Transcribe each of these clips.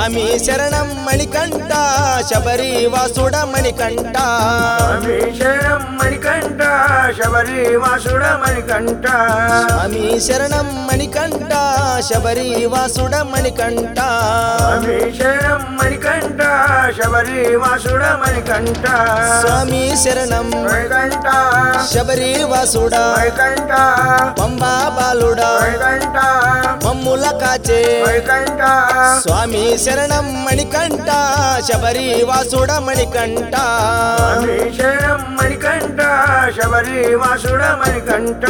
స్వామి శరణం మణికంఠ శబరి వాసుడ మణికంఠ స్వామి శరణం మణికంఠ శబరి వాసుడ మణికంఠ స్వామి శరణం మణికంఠ శబరి వాసుడ మణికంఠ స్వామి శరణం మణికంఠ శబరి వాసుడ మణికంఠ స్వామి శరణం మణికంఠ శబరి వాసుడ మణికంఠ పంబా బాలుడా మణికంఠ మమ్ముల కాచే మణికంఠ స్వామి శరణం మణికంఠ శబరి వాసుడ మణికంఠ స్వామి శరణం మణికంఠ శబరి వాసుడ మణికంఠ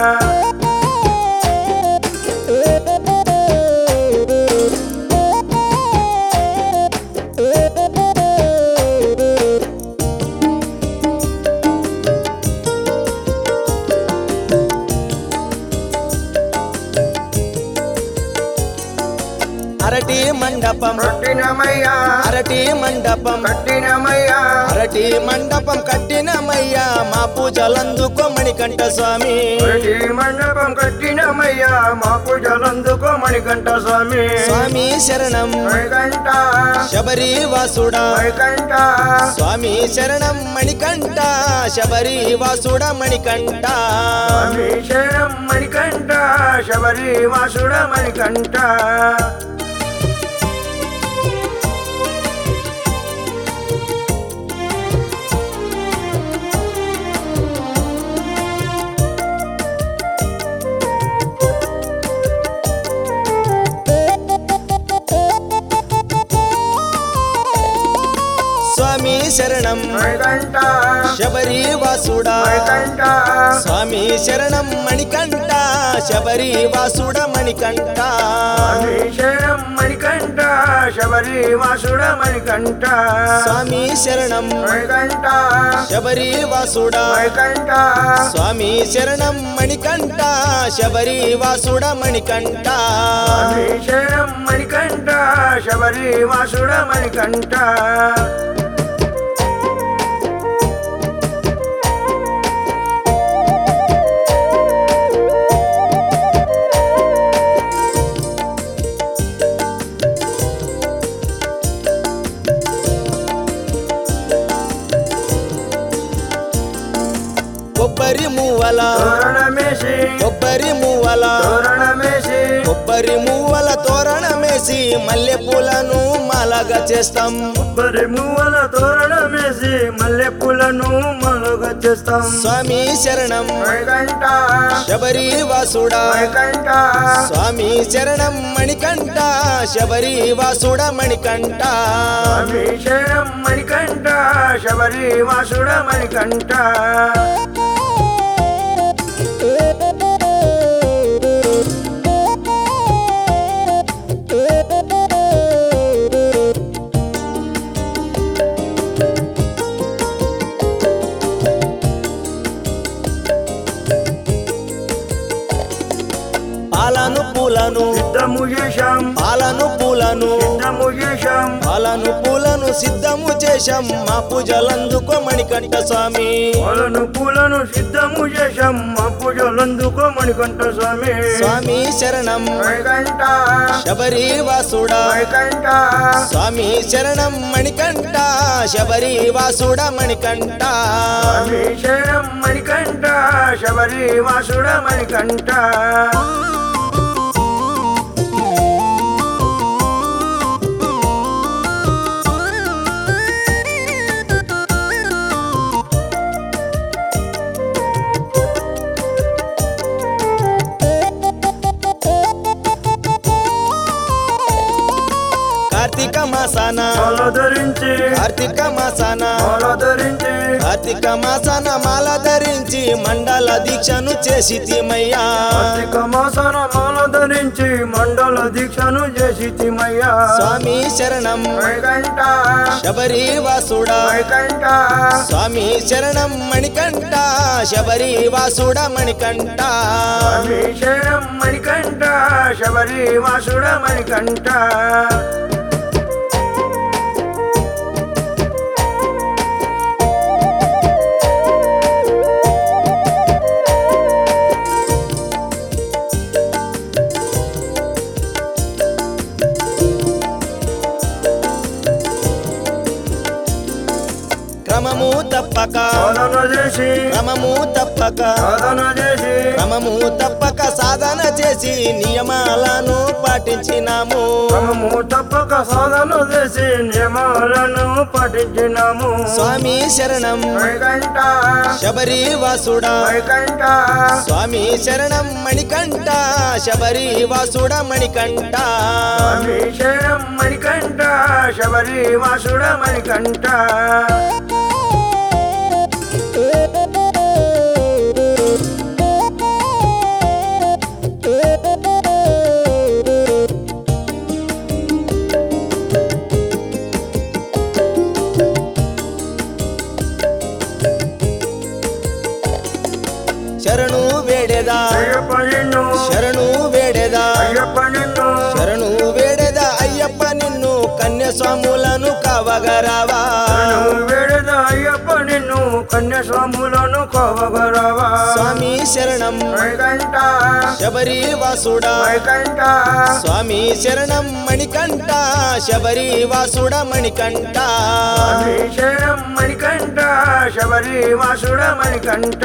అరటి మండపం కట్టినమయ్యా అరటి మండపం కట్టినమయ్యా అరటి మండపం కట్టినమయ్యా మా పూజలందుకో మణికంఠ స్వామి ప్రతి మండపం కట్టినమయ్యా మా పూజలందుకో మణికంఠ స్వామి స్వామి శరణం మణికంఠ శబరి వాసుడా మణికంఠ స్వామి శరణం మణికంఠ శబరి వాసుడ మణికంఠ స్వామి శరణం మణికంఠ శబరి వాసుడ మణికంఠ స్వామి శరణం మణికంఠ శబరి వాసుడా మణికంఠ స్వామి శరణం మణికంఠ శబరి వాసుడ మణికంఠ స్వామి శరణం మణికంఠ శబరి వాసుడ మణికంఠ స్వామి శరణం మణికంఠ శబరి వాసుడా మణికంఠ స్వామి శరణం మణికంఠ శబరి వాసుడ మణికంఠ స్వామి శరణం మణికంఠ శబరి వాసుడ మణికంఠ కొబ్బరి మూవల తోరణమేసి కొబ్బరి మూవల తోరణమేసి కొబ్బరి మూవల తోరణమేసి మల్లె పూలను మాలగా చేస్తాం కొబ్బరి మువ్వల తోరణమేసి మల్లె పూలను మలుగా చేస్తాం స్వామి శరణం మణికంఠ శబరి వాసుడా మణికంఠ స్వామి శరణం మణికంఠ శబరి వాసుడ మణికంఠ స్వామి శరణం మణికంఠ శబరి వాసుడ మణికంఠ పాలను పూలను సిద్ధము చేశాం పాలను పూలను సిద్ధము చేశాం పాలను పూలను సిద్ధము చేశాం మా పూజలందుకో మణికంఠ స్వామి పూలను పూలను సిద్ధము చేశాం మా పూజలందుకో మణికంఠ స్వామి స్వామి శరణం మణికంఠ శబరి వాసుడా మణికంఠ స్వామి శరణం మణికంఠ శబరి వాసుడ మణికంఠ స్వామి శరణం మణికంఠ శబరి వాసుడ మణికంఠ కార్తీక మాసాన మాల ధరించి కార్తీక మాసాన మాల ధరించి కార్తీక మాసాన మాల ధరించి మండల దీక్షను చేసి తీమయ్యా కార్తీక మాసాన మాల ధరించి మండల దీక్షను చేసి తిమయ్యా స్వామి శరణం మణికంఠ శబరి వాసుడా మణికంఠ స్వామి శరణం మణికంఠ శబరి వాసుడ మణికంఠ స్వామి శరణం మణికంఠ శబరి వాసుడ మణికంఠ తప్పక సాధన చేసి క్రమము తప్పక సాధన చేసి క్రమము తప్పక సాధన చేసి నియమాలను పాటించినాము క్రమము తప్పక సాధన చేసి నియమాలను పాటించినాము స్వామి శరణం వైకంఠ శబరి వాసుడా వైకంఠ స్వామి శరణం మణికంఠ శబరి వాసుడ మణికంఠ స్వామి శరణం మణికంఠ శబరి వాసుడ మణికంఠ శరణు వేడెదా అయ్యప్ప నిన్ను శరణు వేడెదా అయ్యప్ప నిన్ను శరణు వేడెదా అయ్యప్ప నిన్ను కన్యస్వాములను కావగరావా నువ్వు వేడద అయ్యప్ప నిన్ను కన్యస్వాములను కోవగరావా స్వామి శరణం వైకంఠ శబరి వాసుడా వైకంఠ స్వామి శరణం మణికంఠ శబరి వాసుడ మణికంఠ స్వామి శరణం మణికంఠ శబరి వాసుడ మణికంఠ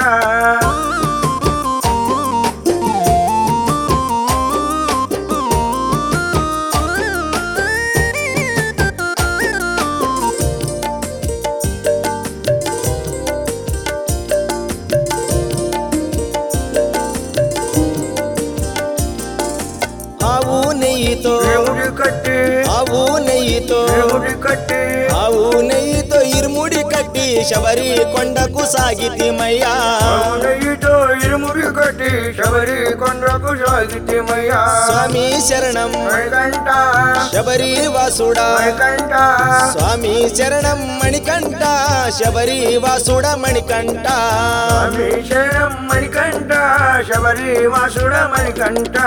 ఆవు నెయ్యితో దేవుడి కట్టి ఆవు నెయ్యితో దేవుడి కట్టి ఆవు నెయ్యితో ఇరుముడి కట్టి శబరి కొండకు సాగితిమయ్యా నెయ్యితో ఇరుముడి కట్టి శబరి కొండకు సాగితిమయ్యా స్వామి శరణం వైకంఠ శబరి వాసుడా వైకంఠ స్వామి శరణం మణికంఠ శబరి వాసుడ మణికంఠ స్వామి శరణం మణికంఠ శబరి వాసుడ మణికంఠ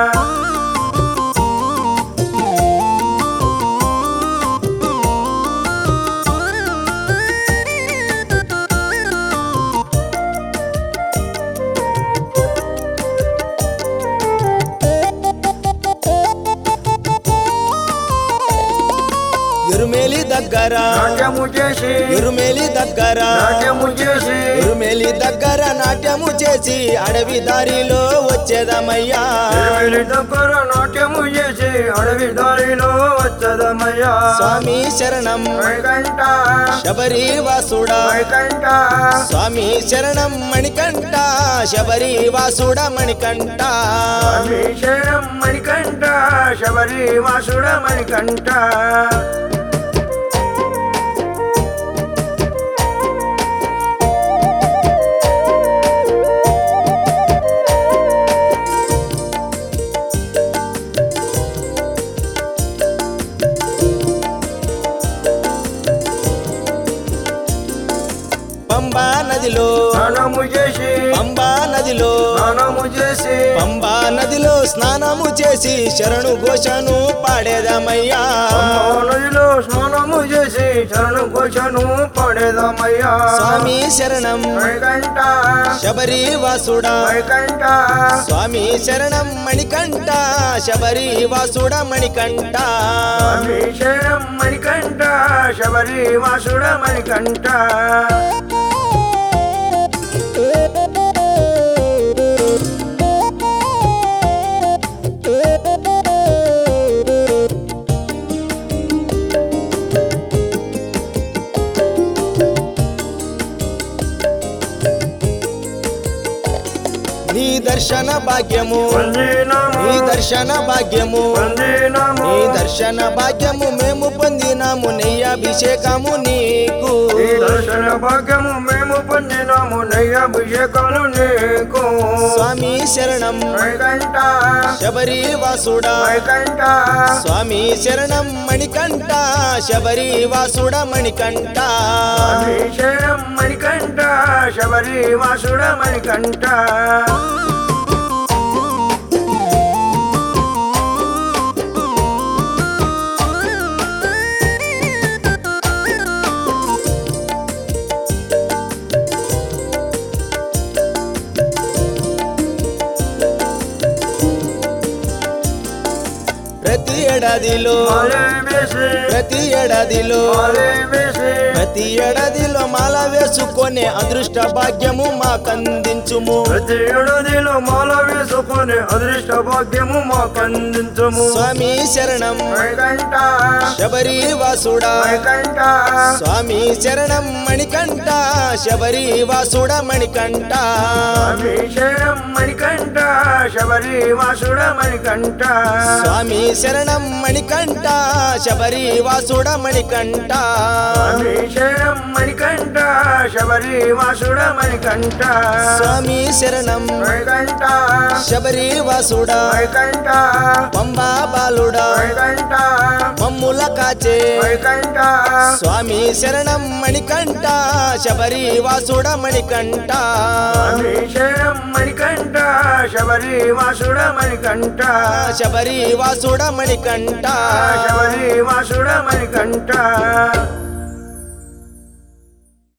ఇరుమేలి దగ్గర నాట్యము చేసి ఇరుమేలి దగ్గర నాట్యము చేసి ఇరుమేలి దగ్గర నాట్యము చేసి అడవి దారిలో వచ్చేదమయ్యా ఎనిమిది దగ్గర నాట్యము చేసి అడవి దారిలో వచ్చదమయ్యా స్వామి శరణం వైకంఠ శబరి వాసుడా వైకంఠ స్వామి శరణం మణికంఠ శబరి వాసుడ మణికంఠ స్వామి శరణం మణికంఠ శబరి వాసుడ మణికంఠ పంబా నదిలో స్నానము చేసి పంబా నదిలో స్నానము చేసి పంబా నదిలో స్నానము చేసి శరణు ఘోషను పాడేదమయ్యా అమ్మో నదిలో స్నానము చేసి శరణు ఘోషను పడేదమయ్యా స్వామి శరణం వైకంఠ శబరి వాసుడా వైకంఠ స్వామి శరణం మణికంఠ శబరి వాసుడ మణికంఠ స్వామి శరణం మణికంఠ శబరి వాసుడ మణికంఠ నీ దర్శన భాగ్యము వందినాము నీ దర్శన భాగ్యము వందినాము నీ దర్శన భాగ్యము మేము పొందినాము నెయ్యాభిషేకము నీకు ఈ దర్శన భాగ్యము మేము పొందినాము నయ్యాభిషేకము నీకు స్వామి శరణం వైకంఠ శబరి వాసుడా వైకంఠ స్వామి శరణం మణికంఠ శబరి వాసుడ మణికంఠ స్వామి శరణం మణికంఠ శబరి వాసుడ మణికంఠ ప్రతి ఏడాదిలో మాలే వేసి ప్రతి ఏడాదిలో మాలే వేసి ప్రతి ఏడాదిలో మాల వేసుకొనే అదృష్ట భాగ్యము మాకందించుము ప్రతి ఏడాదిలో మాల వేసుకొని అదృష్ట భాగ్యము మాకందించము స్వామి శరణం వైకంఠ శబరి వాసుడా వైకంఠ స్వామి శరణం మణికంఠ శబరి వాసుడ మణికంఠ స్వామి శరణం మణికంఠ శబరి వాసుడ మణికంఠ స్వామి శరణం మణికంఠ శబరి వాసుడ మణికంఠ స్వామి శరణం మణికంఠ శబరి వాసుడ మణికంఠ స్వామి శరణం వైకంఠ శబరి వాసుడ వైకంఠ పంబా బాలుడా వైకంఠ మమ్ముల కాచే వైకంఠ స్వామి శరణం మణికంఠ శబరి వాసుడ మణికంఠ స్వామి శరణం మణికంఠ శబరి వాసుడ మణికంఠ శబరి వాసుడ మణికంఠ శబరి వాసుడ మణికంఠ